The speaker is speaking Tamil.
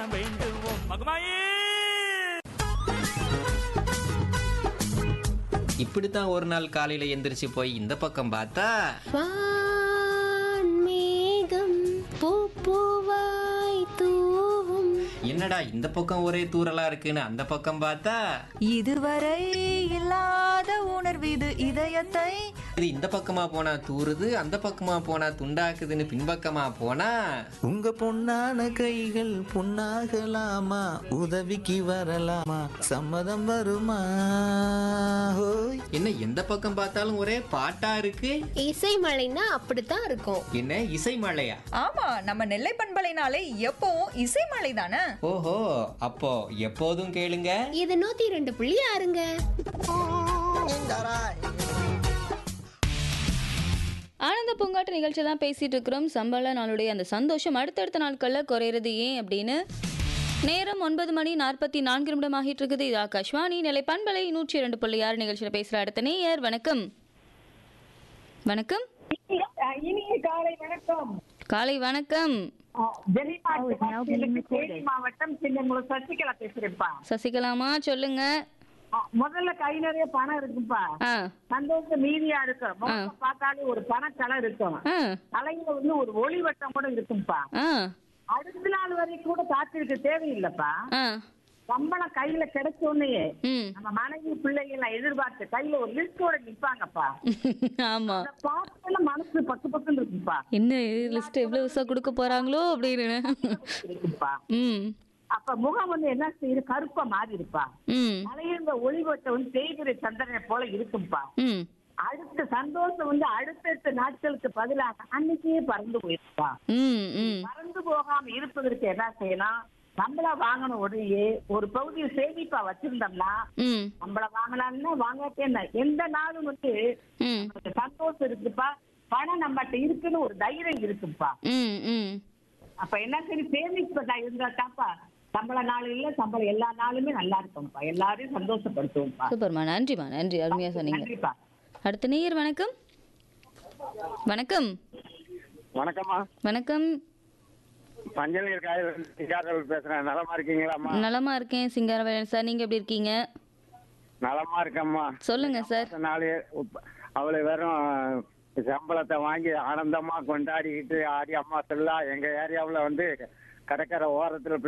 மனம் வேண்டுவோம் மகமாயே இப்படித்தான் ஒரு நாள் காலையில எந்திரிச்சு போய் இந்த பக்கம் பார்த்தா வான்மேகம் பூப்பூவாய் தூவும் என்னடா இந்த பக்கம் ஒரே தூரலா இருக்குன்னு அந்த பக்கம் பார்த்தா இதுவரை இல்லாத உணர்வு இது இதயத்தை இது இந்த பக்கமா போனா தூறுது அந்த பக்கமா போனா துண்டாக்குதுன்னு பின்பக்கமா போனா உங்க பொன்னான கைகள் பொன்னாகலாமா உதவிக்கு வரலாமா சம்மதம் வருமா ஹோய் என்ன எந்த பக்கம் பார்த்தாலும் ஒரே பாட்டா இருக்கு இசை மழைன்னா அப்படித்தான் இருக்கும் என்ன இசை மழையா ஆமா நம்ம நெல்லை பண்பலைனாலே எப்பவும் இசைமலை தானே ஓஹோ அப்போ எப்போதும் கேளுங்க இது நூத்தி ரெண்டு புள்ளி ஆறுங்க ஆனந்த பூங்காட்டு நிகழ்ச்சி தான் பேசிட்டு இருக்கிறோம் சம்பள நாளுடைய அந்த சந்தோஷம் அடுத்தடுத்த நாட்களில் குறையிறது ஏன் அப்படின்னு நேரம் ஒன்பது மணி நாற்பத்தி நான்கு நிமிடம் ஆகிட்டு இருக்குது இது ஆகாஷ்வாணி நிலை பண்பலை நூற்றி இரண்டு புள்ளி ஆறு நிகழ்ச்சியில் பேசுகிற அடுத்த நேயர் வணக்கம் வணக்கம் இனிய காலை வணக்கம் காலை வணக்கம் வெளிநாட்டு தேனி மாவட்டம் சின்னங்குளம் சசிகலா பேசுறேன்ப்பா சசிகலாமா சொல்லுங்க ஆ, முதல்ல கை நிறைய பணம் இருக்குப்பா ஆ சந்தோஷம் மீதியா இருக்கும் முகத்தை பார்த்தாலே ஒரு பணக்கலை இருக்கும் ஆ தலையில வந்து ஒரு ஒளி வட்டம் கூட இருக்கும்பா ஆ அடுத்த நாள் வரைக்கும் கூட காத்திருக்க தேவையில்லைப்பா ஆ சம்பளம் கையில கிடைச்ச உடனே ம் நம்ம மனைவி பிள்ளைங்க எல்லாம் எதிர்பார்த்து கையில ஒரு லிஸ்டோட நிப்பாங்கப்பா ஆமா அதை பார்த்தால மனசு பக்கு பக்குன்னு இருக்குப்பா என்ன லிஸ்ட் எவ்வளோ விசா கொடுக்க போறாங்களோ அப்படின்னு இருக்குப்பா ம் அப்ப முகம் வந்து என்ன செய்யுது கருப்பா மாறி இருப்பா ம் தலையிருந்த ஒளிவட்டை வந்து தேய்பிரை சந்திரனை போல இருக்கும்பா ம் அடுத்த சந்தோஷம் வந்து அடுத்தடுத்த நாட்களுக்கு பதிலாக அன்னைக்கே பறந்து போயிருப்பா ம் ம் பறந்து போகாம இருப்பதற்கு என்ன செய்யலாம் சம்பளம் வாங்கின உடனே ஒரு பகுதியை சேமிப்பா வச்சிருந்தோம்னா ம் சம்பளம் வாங்கலாம்னா வாங்காட்டே என்ன எந்த நாளும் வந்து ம் நமக்கு சந்தோஷம் இருக்குப்பா பணம் நம்மகிட்ட இருக்குன்னு ஒரு தைரியம் இருக்குப்பா ம் ம் அப்ப என்ன சரி சேமிப்பதா இருந்தாட்டாப்பா சம்பள நாள் இல்ல சம்பளம் எல்லா நாளுமே நல்லா இருக்கும்ப்பா எல்லாரையும் சந்தோஷப்படுத்துவோம்ப்பா சூப்பர்மா நன்றிம்மா நன்றி அருமையாக சொன்னீங்க நன்றிப்பா அடுத்த நேயர் வணக்கம் வணக்கம் வணக்கம்மா வணக்கம் பஞ்சநீர் காய் சிங்காரவேல் பேசுறேன் நலமா இருக்கீங்களாம்மா நலமா இருக்கேன் சிங்காரவேலன் சார் நீங்க எப்படி இருக்கீங்க நலமா இருக்கம்மா சொல்லுங்க சார் அடுத்த நாள் உப்ப- அவளை வெறும் சம்பளத்தை வாங்கி ஆனந்தமா கொண்டாடிக்கிட்டு ஆடி அம்மா சொல்லா எங்க ஏரியாவுல வந்து கடற்கரை ஓரத்துல